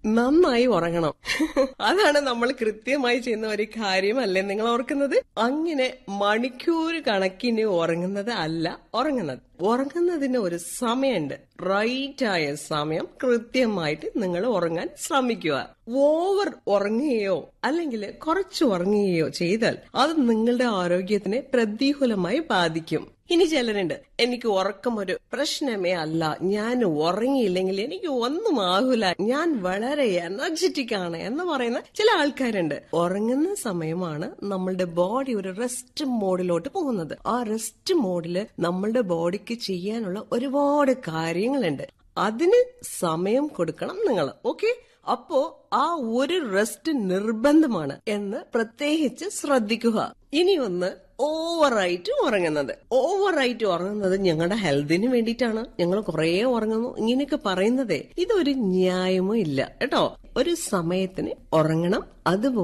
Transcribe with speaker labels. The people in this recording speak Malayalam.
Speaker 1: നന്നായി ഉറങ്ങണം അതാണ് നമ്മൾ കൃത്യമായി ചെയ്യുന്ന ഒരു കാര്യമല്ലേ നിങ്ങൾ ഓർക്കുന്നത് അങ്ങനെ മണിക്കൂർ കണക്കിന് ഉറങ്ങുന്നത് അല്ല ഉറങ്ങുന്നത് ഉറങ്ങുന്നതിന് ഒരു സമയമുണ്ട് റൈറ്റ് ആയ സമയം കൃത്യമായിട്ട് നിങ്ങൾ ഉറങ്ങാൻ ശ്രമിക്കുക ഓവർ ഉറങ്ങുകയോ അല്ലെങ്കിൽ കുറച്ച് ഉറങ്ങുകയോ ചെയ്താൽ അത് നിങ്ങളുടെ ആരോഗ്യത്തിനെ പ്രതികൂലമായി ബാധിക്കും ഇനി ചിലരുണ്ട് എനിക്ക് ഉറക്കം ഒരു പ്രശ്നമേ അല്ല ഞാൻ ഉറങ്ങിയില്ലെങ്കിൽ എനിക്ക് ഒന്നും ആകൂല ഞാൻ വളരെ എനർജറ്റിക് ആണ് എന്ന് പറയുന്ന ചില ആൾക്കാരുണ്ട് ഉറങ്ങുന്ന സമയമാണ് നമ്മളുടെ ബോഡി ഒരു റെസ്റ്റ് മോഡിലോട്ട് പോകുന്നത് ആ റെസ്റ്റ് മോഡില് നമ്മളുടെ ബോഡിക്ക് ചെയ്യാനുള്ള ഒരുപാട് കാര്യങ്ങളുണ്ട് അതിന് സമയം കൊടുക്കണം നിങ്ങൾ ഓക്കെ അപ്പോ ആ ഒരു റെസ്റ്റ് നിർബന്ധമാണ് എന്ന് പ്രത്യേകിച്ച് ശ്രദ്ധിക്കുക ഇനി ഒന്ന് ഓവറായിട്ട് ഉറങ്ങുന്നത് ഓവറായിട്ട് ഉറങ്ങുന്നത് ഞങ്ങളുടെ ഹെൽത്തിന് വേണ്ടിയിട്ടാണ് ഞങ്ങൾ കുറേ ഉറങ്ങുന്നു ഇങ്ങനെയൊക്കെ പറയുന്നതേ ഇതൊരു ന്യായമോ ഇല്ല കേട്ടോ ഒരു സമയത്തിന് ഉറങ്ങണം അതുപോലെ